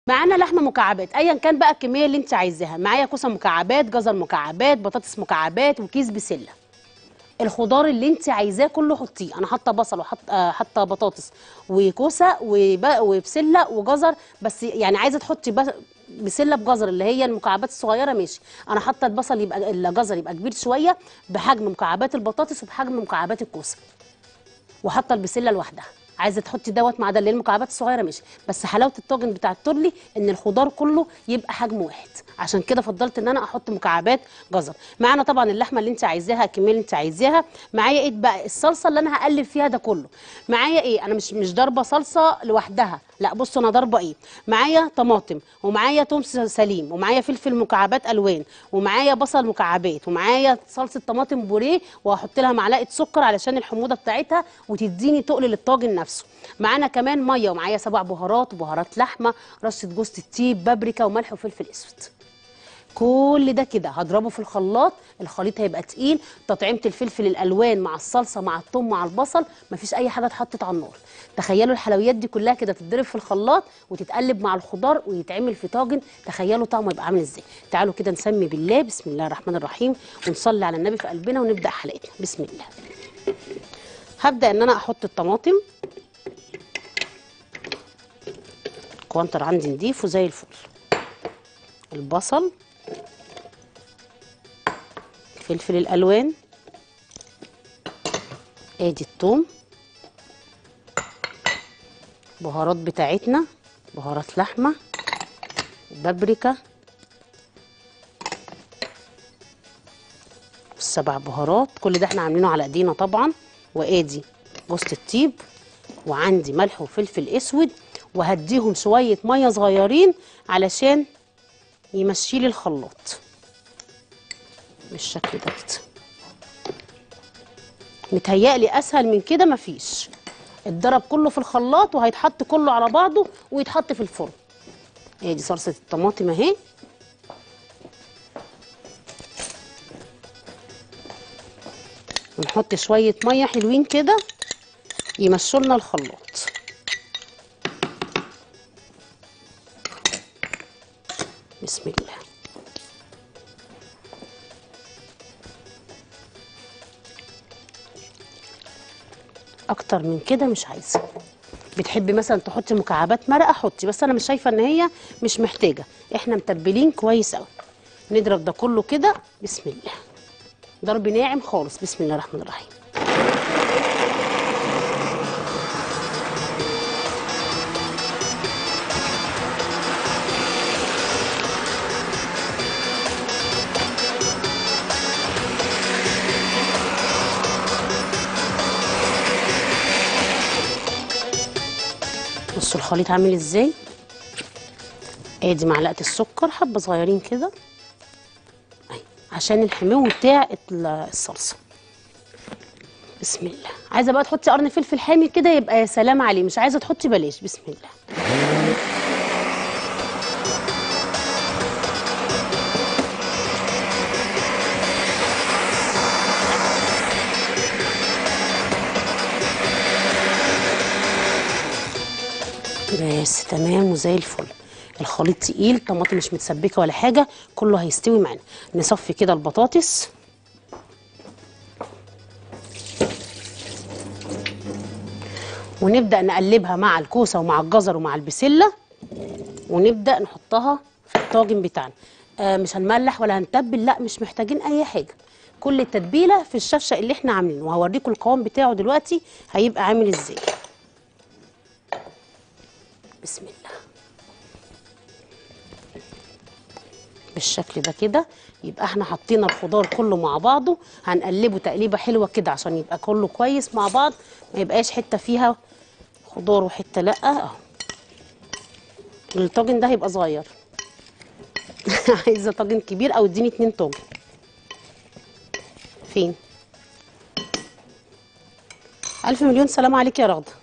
معانا لحمه مكعبات ايا كان بقى الكميه اللي انت عايزاها معايا كوسه مكعبات جزر مكعبات بطاطس مكعبات وكيس بسله الخضار اللي انت عايزاه كله حطيه انا حاطه بصل وحط آه، حاطه بطاطس وكوسه وب- وبسله وجزر بس يعني عايزه تحطي بس- بسله بجزر اللي هي المكعبات الصغيره ماشي انا حاطه البصل يبقى الجزر يبقى كبير شويه بحجم مكعبات البطاطس وبحجم مكعبات الكوسه وحاطه البسله لوحدها عايزه تحطي دوت مع ده اللي هي المكعبات الصغيره ماشي بس حلاوه الطاجن بتاع التورلي ان الخضار كله يبقى حجم واحد عشان كده فضلت ان انا احط مكعبات جزر معانا طبعا اللحمه اللي انت عايزاها الكميه اللي انت عايزاها معايا ايه بقى الصلصه اللي انا هقلب فيها ده كله معايا ايه انا مش مش ضاربه صلصه لوحدها لا بصوا انا ضاربه ايه معايا طماطم ومعايا توم سليم ومعايا فلفل مكعبات الوان ومعايا بصل مكعبات ومعايا صلصه طماطم بوريه وهحط لها معلقه سكر علشان الحموضه بتاعتها وتديني تقل للطاجن نفسه معانا كمان ميه ومعايا سبع بهارات وبهارات لحمه رشه جوز الطيب بابريكا وملح وفلفل اسود كل ده كده هضربه في الخلاط الخليط هيبقى تقيل تطعيمه الفلفل الالوان مع الصلصه مع الثوم مع البصل مفيش اي حاجه اتحطت على النار تخيلوا الحلويات دي كلها كده تتضرب في الخلاط وتتقلب مع الخضار ويتعمل في طاجن تخيلوا طعمه يبقى عامل ازاي تعالوا كده نسمي بالله بسم الله الرحمن الرحيم ونصلي على النبي في قلبنا ونبدا حلقتنا بسم الله هبدا ان انا احط الطماطم الكوانتر عندي نضيف وزي الفل البصل فلفل الالوان ادي الثوم بهارات بتاعتنا بهارات لحمه بابريكا السبع بهارات كل ده احنا عاملينه على ايدينا طبعا وادي جوز الطيب وعندي ملح وفلفل اسود وهديهم شويه ميه صغيرين علشان يمشي لي الخلاط بالشكل ده كده متهيألي اسهل من كده مفيش اتضرب كله في الخلاط وهيتحط كله على بعضه ويتحط في الفرن هي دي صلصه الطماطم اهي ونحط شويه ميه حلوين كده يمشوا لنا الخلاط بسم الله اكتر من كده مش عايزه بتحبي مثلا تحطي مكعبات مرقه حطي بس انا مش شايفه ان هي مش محتاجه احنا متبلين كويس قوي نضرب ده كله كده بسم الله ضرب ناعم خالص بسم الله الرحمن الرحيم بصوا الخليط عامل ازاي ادي معلقه السكر حبه صغيرين كده أهي، عشان الحمو بتاع ال- الصلصه بسم الله عايزه بقى تحطي قرن فلفل حامي كده يبقى يا سلام عليه مش عايزه تحطي بلاش بسم الله بس تمام وزي الفل الخليط تقيل طماطم مش متسبكه ولا حاجه كله هيستوي معانا نصفي كده البطاطس ونبدا نقلبها مع الكوسه ومع الجزر ومع البسله ونبدا نحطها في الطاجن بتاعنا آه مش هنملح ولا هنتبل لا مش محتاجين اي حاجه كل التتبيله في الشفشه اللي احنا عاملينه وهوريكم القوام بتاعه دلوقتي هيبقى عامل ازاي بسم الله بالشكل ده كده يبقى احنا حطينا الخضار كله مع بعضه هنقلبه تقليبه حلوه كده عشان يبقى كله كويس مع بعض ما يبقاش حته فيها خضار وحته لا اهو الطاجن ده هيبقى صغير عايزه طاجن كبير او اديني اتنين طاجن فين الف مليون سلام عليك يا رغده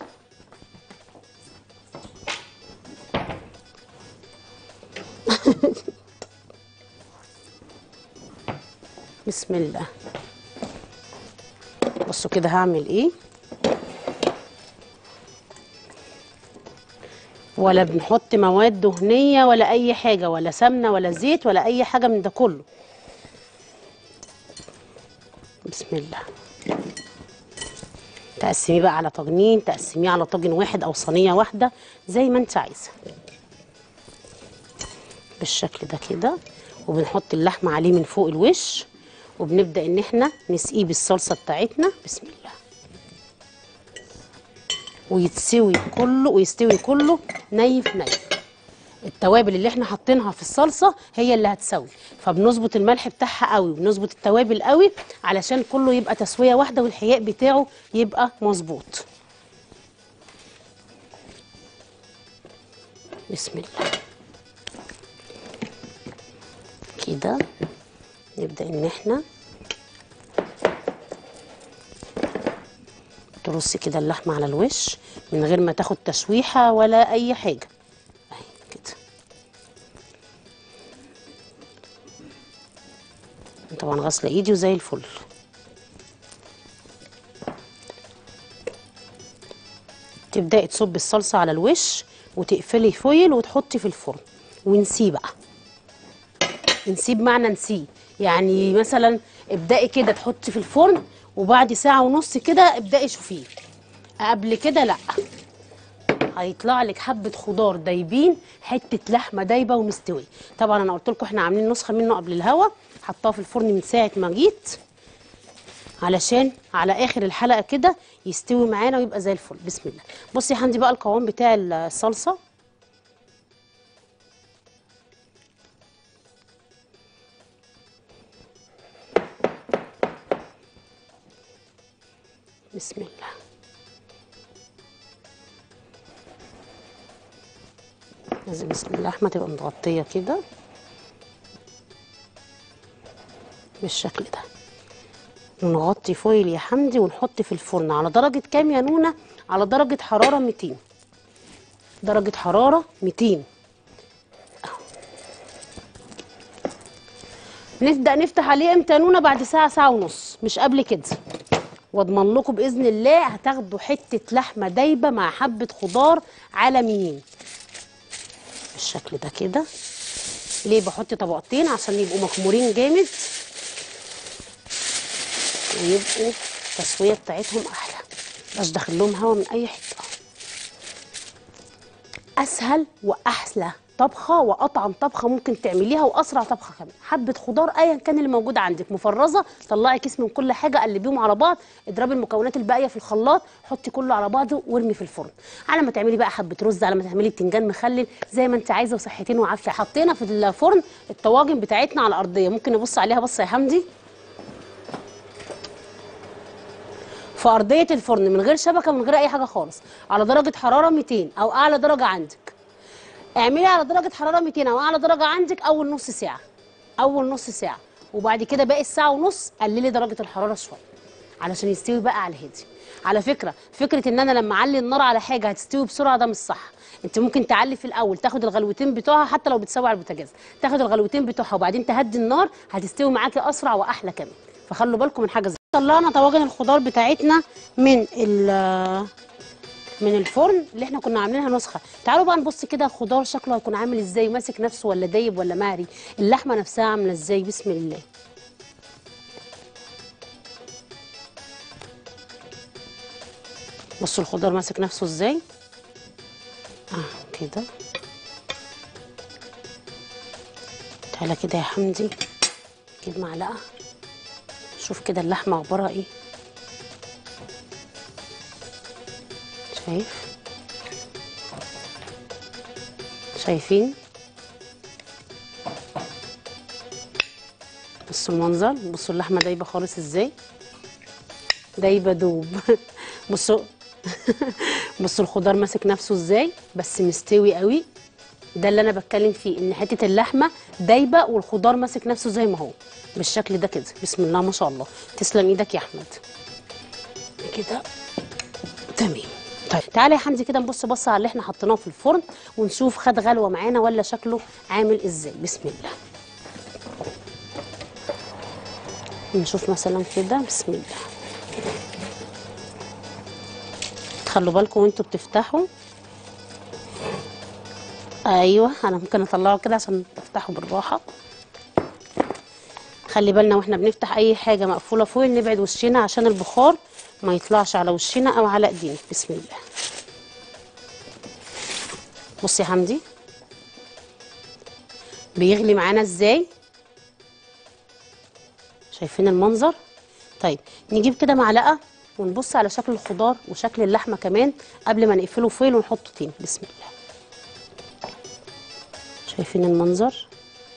بسم الله بصوا كده هعمل ايه ولا بنحط مواد دهنيه ولا اي حاجه ولا سمنه ولا زيت ولا اي حاجه من ده كله بسم الله تقسميه بقى على طاجنين تقسميه على طاجن واحد او صينيه واحده زي ما انت عايزه بالشكل ده كده وبنحط اللحمه عليه من فوق الوش وبنبدا ان احنا نسقيه بالصلصه بتاعتنا بسم الله ويتسوي كله ويستوي كله ني في ني التوابل اللي احنا حاطينها في الصلصه هي اللي هتسوي فبنظبط الملح بتاعها قوي وبنظبط التوابل قوي علشان كله يبقى تسويه واحده والحياء بتاعه يبقى مظبوط بسم الله كده نبدا ان احنا ترصي كده اللحمه على الوش من غير ما تاخد تشويحه ولا اي حاجه اهي كده طبعا غاسله ايدي وزي الفل تبداي تصبي الصلصه على الوش وتقفلي فويل وتحطي في الفرن ونسيه بقى نسيب معنى نسيه يعني مثلا ابدأي كده تحطي في الفرن وبعد ساعة ونص كده ابدأي شوفيه قبل كده لا هيطلع لك حبة خضار دايبين حتة لحمة دايبة ومستوية طبعا انا قلت لكم احنا عاملين نسخة منه قبل الهوا حطاه في الفرن من ساعة ما جيت علشان على اخر الحلقة كده يستوي معانا ويبقى زي الفل بسم الله بصي يا حمدي بقى القوام بتاع الصلصة بسم الله لازم اللحمة تبقى متغطية كده بالشكل ده ونغطي فويل يا حمدي ونحط في الفرن على درجة كام يا نونة؟ على درجة حرارة 200 درجة حرارة 200 أهو. نبدأ نفتح عليه امتى يا نونة؟ بعد ساعة ساعة ونص مش قبل كده واضمن لكم باذن الله هتاخدوا حته لحمه دايبه مع حبه خضار عالميين بالشكل ده كده ليه بحط طبقتين عشان يبقوا مخمورين جامد ويبقوا التسويه بتاعتهم احلى مش داخل لهم هوا من اي حته اسهل واحلى طبخه واطعم طبخه ممكن تعمليها واسرع طبخه كمان حبه خضار ايا كان اللي موجود عندك مفرزه طلعي كيس من كل حاجه قلبيهم على بعض اضربي المكونات الباقيه في الخلاط حطي كله على بعضه وارمي في الفرن على ما تعملي بقى حبه رز على ما تعملي بتنجان مخلل زي ما انت عايزه وصحتين وعافيه حطينا في الفرن الطواجن بتاعتنا على الارضيه ممكن نبص عليها بصه يا حمدي في ارضيه الفرن من غير شبكه من غير اي حاجه خالص على درجه حراره 200 او اعلى درجه عندك اعملي على درجه حراره 200 او اعلى درجه عندك اول نص ساعه اول نص ساعه وبعد كده باقي الساعه ونص قللي درجه الحراره شويه علشان يستوي بقى على الهادي على فكره فكره ان انا لما اعلي النار على حاجه هتستوي بسرعه ده مش صح انت ممكن تعلي في الاول تاخد الغلوتين بتوعها حتى لو بتسوي على البوتاجاز تاخد الغلوتين بتوعها وبعدين تهدي النار هتستوي معاكي اسرع واحلى كمان فخلوا بالكم من حاجه زي طلعنا طواجن الخضار بتاعتنا من ال من الفرن اللي احنا كنا عاملينها نسخه تعالوا بقى نبص كده الخضار شكله هيكون عامل ازاي ماسك نفسه ولا دايب ولا مهري اللحمه نفسها عامله ازاي بسم الله بصوا الخضار ماسك نفسه ازاي اه كده تعالى كده يا حمدي جيب معلقه شوف كده اللحمه اخبارها ايه شايف شايفين بصوا المنظر بصوا اللحمه دايبه خالص ازاي دايبه دوب بصوا بصوا الخضار ماسك نفسه ازاي بس مستوي قوي ده اللي انا بتكلم فيه ان حته اللحمه دايبه والخضار ماسك نفسه زي ما هو بالشكل ده كده بسم الله ما شاء الله تسلم ايدك يا احمد كده تمام طيب تعالى يا حمدي كده نبص بصه على اللي احنا حطيناه في الفرن ونشوف خد غلوه معانا ولا شكله عامل ازاي بسم الله نشوف مثلا كده بسم الله خلوا بالكم وانتوا بتفتحوا ايوه انا ممكن اطلعه كده عشان افتحه بالراحه خلي بالنا واحنا بنفتح اي حاجه مقفوله فويل نبعد وشنا عشان البخار ما يطلعش على وشنا او على ايدينا بسم الله بصي يا حمدي بيغلي معانا ازاي شايفين المنظر طيب نجيب كده معلقه ونبص على شكل الخضار وشكل اللحمه كمان قبل ما نقفله فويل ونحطه تاني بسم الله شايفين المنظر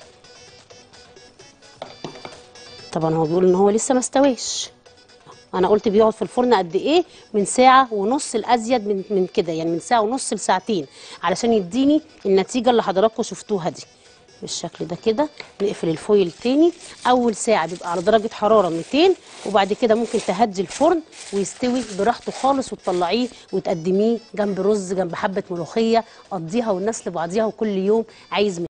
طبعا هو بيقول ان هو لسه ما استواش انا قلت بيقعد في الفرن قد ايه من ساعه ونص الازيد من من كده يعني من ساعه ونص لساعتين علشان يديني النتيجه اللي حضراتكم شفتوها دي بالشكل ده كده نقفل الفويل تاني اول ساعه بيبقى على درجه حراره 200 وبعد كده ممكن تهدي الفرن ويستوي براحته خالص وتطلعيه وتقدميه جنب رز جنب حبه ملوخيه قضيها والناس لبعضيها وكل يوم عايز